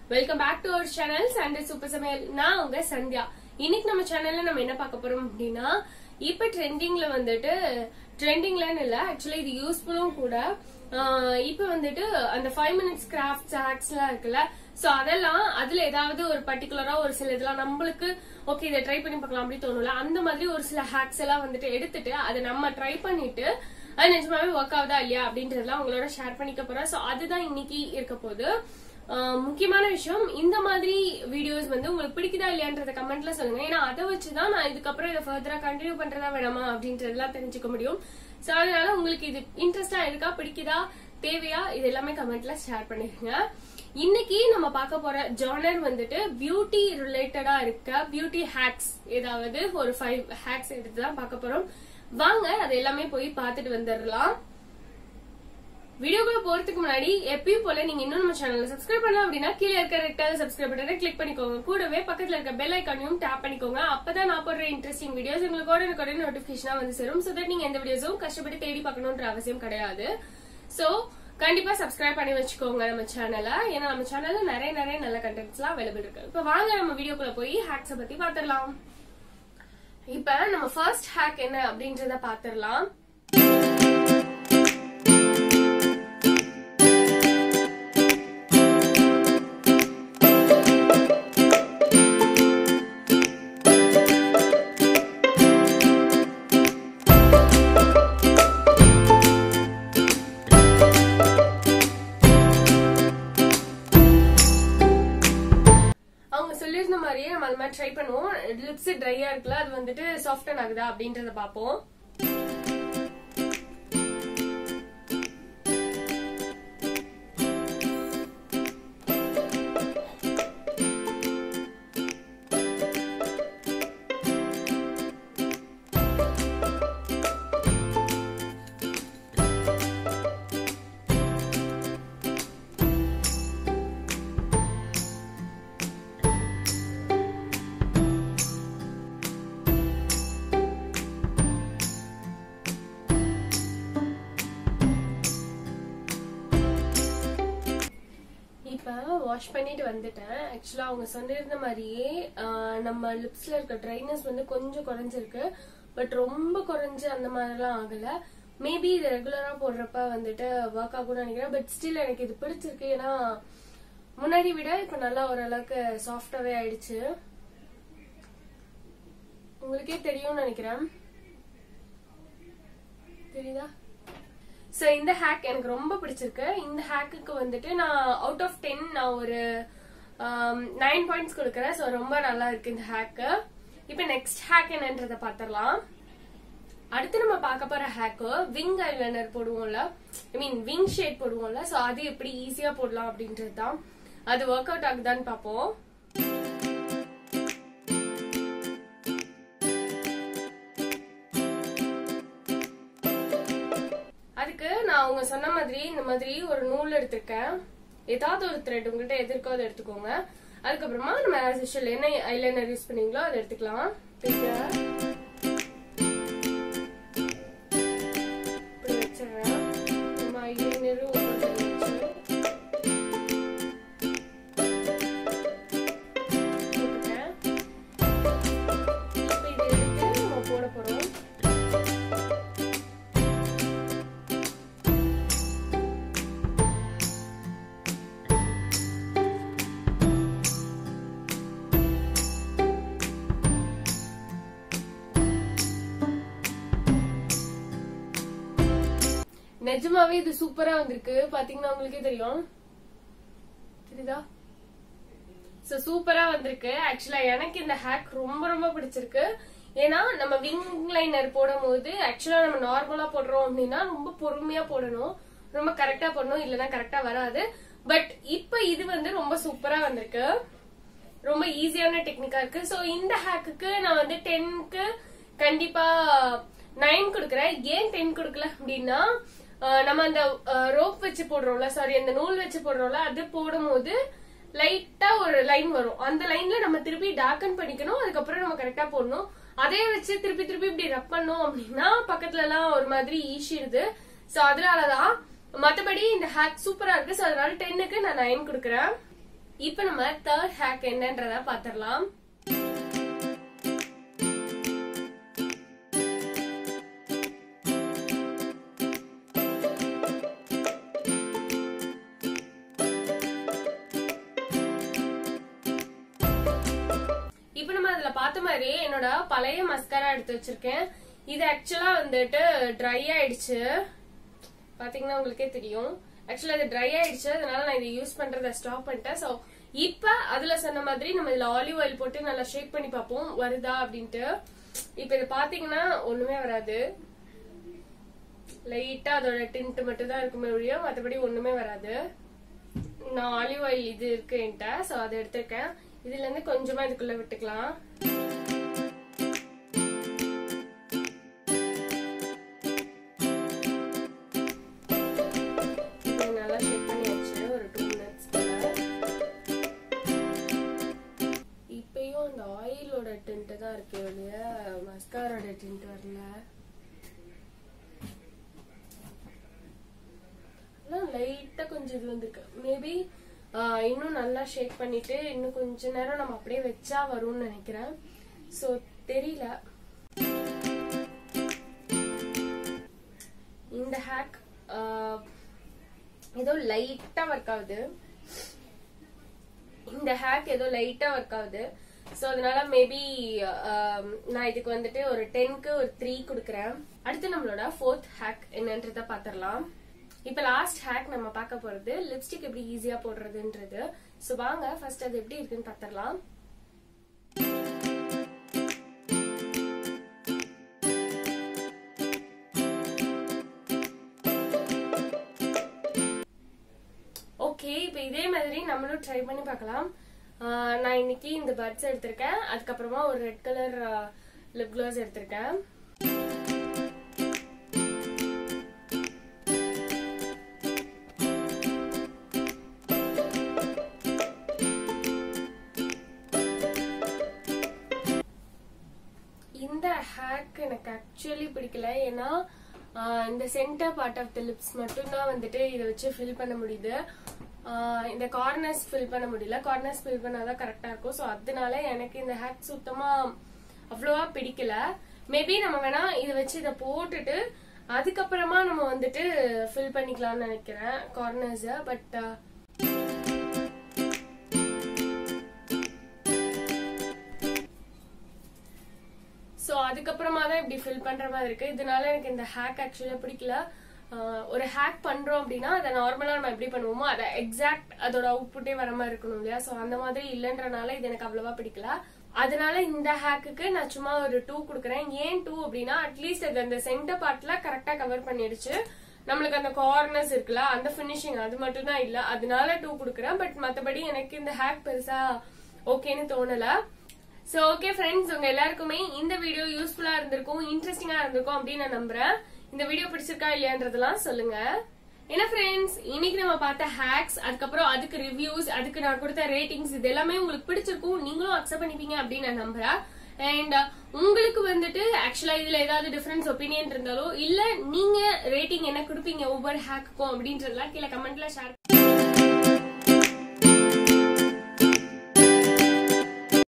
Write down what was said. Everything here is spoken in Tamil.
welcome back to our channel Sunday super சமையல் நான் உங்க சந்தியா இன்னைக்கு நம்ம சேனல்ல நம்ம என்ன பார்க்க போறோம் அப்படின்னா இப்ப ட்ரெண்டிங்ல வந்துட்டு ட்ரெண்டிங்லன்னு இல்ல ஆக்சுவலா இது யூஸ்ஃபுல்லும் கூட ஆஹ் இப்ப வந்துட்டு அந்த ஃபைவ் மினிட்ஸ் கிராஃப்ட்ஸ் ஹேக்ஸ் எல்லாம் இருக்குல்ல சோ அதெல்லாம் அதுல ஏதாவது ஒரு பர்டிகுலரா ஒரு சில இதெல்லாம் நம்மளுக்கு ஓகே இதை ட்ரை பண்ணி பார்க்கலாம் அப்படி தோணும்ல அந்த மாதிரி ஒரு சில ஹேக்ஸ் எல்லாம் வந்துட்டு எடுத்துட்டு அதை நம்ம ட்ரை பண்ணிட்டு அது நிஜமாவே ஒர்க் ஆகுதா இல்லையா அப்படின்றதெல்லாம் உங்களோட ஷேர் பண்ணிக்க போறேன் சோ அதுதான் இன்னைக்கு இருக்க போகுது ஆஹ் முக்கியமான விஷயம் இந்த மாதிரி வீடியோஸ் வந்து உங்களுக்கு பிடிக்குதா இல்லையான்றத கமெண்ட்ல சொல்லுங்க ஏன்னா அதை வச்சுதான் நான் இதுக்கப்புறம் இதை ஃபர்தரா கண்டினியூ பண்றதா வேணாமா அப்படின்றதெல்லாம் தெரிஞ்சுக்க முடியும் சோ அதனால உங்களுக்கு இது இன்ட்ரெஸ்டா இருக்கா பிடிக்குதா தேவையா இது எல்லாமே கமெண்ட்ல ஷேர் பண்ணிருங்க இன்னைக்கு நம்ம பார்க்க போற ஜானர் வந்துட்டு பியூட்டி ரிலேட்டடா இருக்க பியூட்டி ஹேக்ஸ் ஏதாவது ஒரு ஃபைவ் ஹேக்ஸ் எடுத்து தான் பார்க்க போறோம் வாங்க அது எல்லாமே போய் பார்த்துட்டு வந்துடலாம் வீடியோக்குள்ள போறதுக்கு முன்னாடி எப்பயும் போல நீங்க இன்னும் நம்ம சேனல்ல சப்ஸ்கிரைப் பண்ணலாம் அப்படின்னா கீழே இருக்க ரெக்டால சப்ஸ்கிரைப் பட்டனை கிளிக் பண்ணிக்கோங்க கூடவே பக்கத்துல இருக்க பெல் ஐக்கானையும் டேப் பண்ணிக்கோங்க அப்பதான் நான் போடுற இன்ட்ரெஸ்டிங் வீடியோஸ் உங்களுக்கு உடனே உடனே நோட்டிபிகேஷனா வந்து சேரும் சோ தட் நீங்க எந்த வீடியோஸும் கஷ்டப்பட்டு தேடி பார்க்கணும்ன்ற அவசியம் கிடையாது சோ கண்டிப்பா சப்ஸ்கிரைப் பண்ணி வச்சுக்கோங்க நம்ம சேனலை ஏன்னா நம்ம சேனல்ல நிறைய நிறைய நல்ல கண்டென்ட்ஸ் எல்லாம் அவைலபிள் இருக்கு இப்ப வாங்க நம்ம வீடியோக்குள்ள போய் ஹேக்ஸ பத்தி பாத்திரலாம் இப்ப நம்ம ஃபர்ஸ்ட் ஹேக் என்ன அப்படின்றத பாத்திரலாம் அவங்க சொல்லியிருந்த மாதிரியே நம்ம அது மாதிரி ட்ரை பண்ணுவோம் லிப்ஸ் ட்ரையா இருக்குல்ல அது வந்துட்டு சாஃப்டன் ஆகுதா அப்படின்றத பாப்போம் இப்ப வாஷ் பண்ணிட்டு வந்துட்டேன் ஆக்சுவலா அவங்க சொல்லியிருந்த மாதிரியே ஆஹ், நம்ம லிப்ஸ்ல இருக்க ட்ரைனஸ் வந்து கொஞ்சம் குறைஞ்சிருக்கு பட் ரொம்ப குறைஞ்சு அந்த மாதிரிலாம் ஆகல மேபி இது ரெகுலரா போடுறப்ப வந்துட்டு ஒர்க் ஆகும்னு நினைக்கிறேன் பட் ஸ்டில் எனக்கு இது பிடிச்சிருக்கு ஏன்னா முன்னாடி விட இப்ப நல்லா ஓரளவுக்கு சாஃப்டாவே ஆயிடுச்சு உங்களுக்கே தெரியும்னு நினைக்கிறேன் தெரியுதா சோ இந்த ஹேக் எனக்கு ரொம்ப பிடிச்சிருக்கு இந்த ஹேக்குக்கு வந்துட்டு நான் அவுட் ஆஃப் டென் நான் ஒரு நைன் பாயிண்ட்ஸ் கொடுக்கறேன் சோ ரொம்ப நல்லா இருக்கு இந்த ஹேக்கு இப்ப நெக்ஸ்ட் ஹேக் என்னன்றத பாத்திரலாம் அடுத்து நம்ம பார்க்க போற ஹேக் விங் ஐலைனர் போடுவோம்ல ஐ மீன் விங் ஷேட் போடுவோம்ல சோ அது எப்படி ஈஸியா போடலாம் அப்படின்றது தான் அது ஒர்க் அவுட் ஆகுதான்னு பாப்போம் அதுக்கு நான் அவங்க சொன்ன மாதிரி இந்த மாதிரி ஒரு நூல் எடுத்திருக்கேன் ஏதாவது ஒரு த்ரெட் உங்ககிட்ட எது இருக்கோ அதை எடுத்துக்கோங்க அதுக்கப்புறமா நம்ம ஆஸ் யூஷுவல் என்ன ஐலைனர் யூஸ் பண்ணீங்களோ அதை எடுத்துக்கலாம் இதை இப்படி வச்சிடுறேன் நம்ம ஐலைனரும் வச்சு போட்டுட்டேன் இப்போ இதை எடுத்து நம்ம போட போறோம் நிஜமாவே இது சூப்பரா வந்திருக்கு பாத்தீங்கன்னா உங்களுக்கே தெரியும் தெரியுதா சோ சூப்பரா வந்திருக்கு ஆக்சுவலா எனக்கு இந்த ஹேக் ரொம்ப ரொம்ப பிடிச்சிருக்கு ஏன்னா நம்ம விங் லைனர் போடும் போது ஆக்சுவலா நம்ம நார்மலா போடுறோம் அப்படின்னா ரொம்ப பொறுமையா போடணும் ரொம்ப கரெக்டா போடணும் இல்லைன்னா கரெக்டா வராது பட் இப்ப இது வந்து ரொம்ப சூப்பரா வந்திருக்கு ரொம்ப ஈஸியான டெக்னிக்கா இருக்கு சோ இந்த ஹேக்குக்கு நான் வந்து டென்க்கு கண்டிப்பா நைன் கொடுக்கறேன் ஏன் டென் கொடுக்கல அப்படின்னா அஹ், நம்ம அந்த ரோப் வச்சு போடுறோம்ல சாரி அந்த நூல் வச்சு போடுறோம்ல அது போடும்போது லைட்டா ஒரு லைன் வரும் அந்த லைன்ல நம்ம திருப்பி டார்க்கன் பண்ணிக்கணும் அதுக்கப்புறம் நம்ம கரெக்டா போடணும் அதே வச்சு திருப்பி திருப்பி இப்படி ரப் பண்ணோம் அப்படின்னா பக்கத்துல எல்லாம் ஒரு மாதிரி ஈஷிடுது சோ அதனாலதான் மத்தபடி இந்த ஹேக் சூப்பரா இருக்கு சோ அதனால டென்னுக்கு நான் நைன் கொடுக்கறேன் இப்ப நம்ம தேர்ட் ஹேக் என்னன்றத பாத்திரலாம் இப்ப நம்ம அதுல பார்த்த மாதிரி என்னோட பழைய மஸ்காரா எடுத்து வச்சிருக்கேன் இது ஆக்சுவலா வந்துட்டு ட்ரை ஆயிடுச்சு பாத்தீங்கன்னா உங்களுக்கே தெரியும் ஆக்சுவலா இது ட்ரை ஆயிடுச்சு அதனால நான் இதை யூஸ் பண்றத ஸ்டாப் பண்ணிட்டேன் சோ இப்ப அதுல சொன்ன மாதிரி நம்ம இதுல ஆலிவ் ஆயில் போட்டு நல்லா ஷேக் பண்ணி பார்ப்போம் வருதா அப்படின்ட்டு இப்ப இது பாத்தீங்கன்னா ஒண்ணுமே வராது லைட்டா அதோட டிண்ட் மட்டும் தான் இருக்குமே ஒழிய மத்தபடி ஒண்ணுமே வராது நான் ஆலிவ் ஆயில் இது இருக்கு என்கிட்ட சோ அதை எடுத்திருக்கேன் இதுல இருந்து கொஞ்சமா இதுக்குள்ள விட்டுக்கலாம் இதை நல்லா ஷேக் பண்ணியாச்சு ஒரு டூ மினிட்ஸ் இப்பயும் அந்த ஆயிலோட டிண்ட் தான் இருக்கு ஒழிய மஸ்காரோட டிண்ட் வரல லைட்டா கொஞ்சம் இது வந்திருக்கு மேபி இன்னும் நல்லா ஷேக் பண்ணிட்டு இன்னும் கொஞ்ச நேரம் நம்ம அப்படியே வச்சா வரும்னு நினைக்கிறேன் சோ தெரியல இந்த ஹேக் ஏதோ லைட்டா ஒர்க் ஆகுது இந்த ஹேக் ஏதோ லைட்டா ஒர்க் ஆகுது சோ அதனால மேபி நான் இதுக்கு வந்துட்டு ஒரு டென்க்கு ஒரு த்ரீ கொடுக்குறேன் அடுத்து நம்மளோட ஃபோர்த் ஹேக் என்னன்றத பாத்திரலாம் இப்ப லாஸ்ட் ஹேக் நம்ம பார்க்க போறது லிப்ஸ்டிக் எப்படி ஈஸியா போடுறதுன்றது சோ வாங்க ஃபர்ஸ்ட் அது எப்படி இருக்குன்னு பாத்திரலாம் ஓகே இப்போ இதே மாதிரி நம்மளும் ட்ரை பண்ணி பார்க்கலாம் ஆஹ் நான் இன்னைக்கு இந்த பட்ஸ் எடுத்திருக்கேன் அதுக்கப்புறமா ஒரு ரெட் கலர் லிப் கிளாஸ் எடுத்திருக்கேன் இந்த ஹேக் எனக்கு ஆக்சுவலி பிடிக்கல ஏன்னா ஆஹ் இந்த centre part of the lips மட்டும்தான் வந்துட்டு இதை வச்சு ஃபில் பண்ண முடியுது ஆஹ் இந்த கார்னர்ஸ் ஃபில் பண்ண முடியல கார்னர்ஸ் ஃபில் பண்ணாதான் கரெக்டா இருக்கும் ஸோ அதனால எனக்கு இந்த ஹேக் சுத்தமா அவ்வளோவா பிடிக்கல மேபி நம்ம வேணா இதை வச்சு இதை போட்டுட்டு அதுக்கப்புறமா நம்ம வந்துட்டு ஃபில் பண்ணிக்கலாம்னு நினைக்கிறேன் கார்னர்ஸை பட் சோ அதுக்கப்புறமா தான் இப்படி ஃபில் பண்ற மாதிரி இருக்கு இதனால எனக்கு இந்த ஹேக் ஆக்சுவலா பிடிக்கல ஆஹ் ஒரு ஹேக் பண்றோம் அப்படின்னா அதை நார்மலா நம்ம எப்படி பண்ணுவோமோ அதை எக்ஸாக்ட் அதோட அவுட்புட்டே வர மாதிரி இருக்கணும் இல்லையா சோ அந்த மாதிரி இல்லைன்றனால இது எனக்கு அவ்வளவா பிடிக்கல அதனால இந்த ஹேக்குக்கு நான் சும்மா ஒரு டூ கொடுக்குறேன் ஏன் டூ அப்படின்னா அட்லீஸ்ட் அது அந்த சென்டர் பார்ட்ல கரெக்டா கவர் பண்ணிடுச்சு நம்மளுக்கு அந்த கார்னர்ஸ் இருக்குல்ல அந்த ஃபினிஷிங் அது மட்டும் தான் இல்ல அதனால டூ கொடுக்குறேன் பட் மத்தபடி எனக்கு இந்த ஹேக் பெருசா ஓகேன்னு தோணல சோ ஓகே ஃப்ரெண்ட்ஸ் உங்க எல்லாருக்குமே இந்த வீடியோ யூஸ்ஃபுல்லா இருந்திருக்கும் இன்ட்ரெஸ்டிங்கா இருந்திருக்கும் அப்படின்னு நான் நம்புறேன் இந்த வீடியோ பிடிச்சிருக்கா இல்லையான்றதெல்லாம் சொல்லுங்க என்ன ஃப்ரெண்ட்ஸ் இன்னைக்கு நம்ம பார்த்த ஹேக்ஸ் அதுக்கப்புறம் அதுக்கு ரிவ்யூஸ் அதுக்கு நான் கொடுத்த ரேட்டிங்ஸ் இது எல்லாமே உங்களுக்கு பிடிச்சிருக்கும் நீங்களும் அக்செப்ட் பண்ணிப்பீங்க அப்படின்னு நான் நம்புறேன் அண்ட் உங்களுக்கு வந்துட்டு ஆக்சுவலா இதுல ஏதாவது டிஃபரன்ஸ் ஒப்பீனியன் இருந்தாலோ இல்ல நீங்க ரேட்டிங் என்ன கொடுப்பீங்க ஒவ்வொரு ஹேக்குக்கும் அப்படின்றதெல்லாம் கீழே கமெண்ட்ல ஷேர்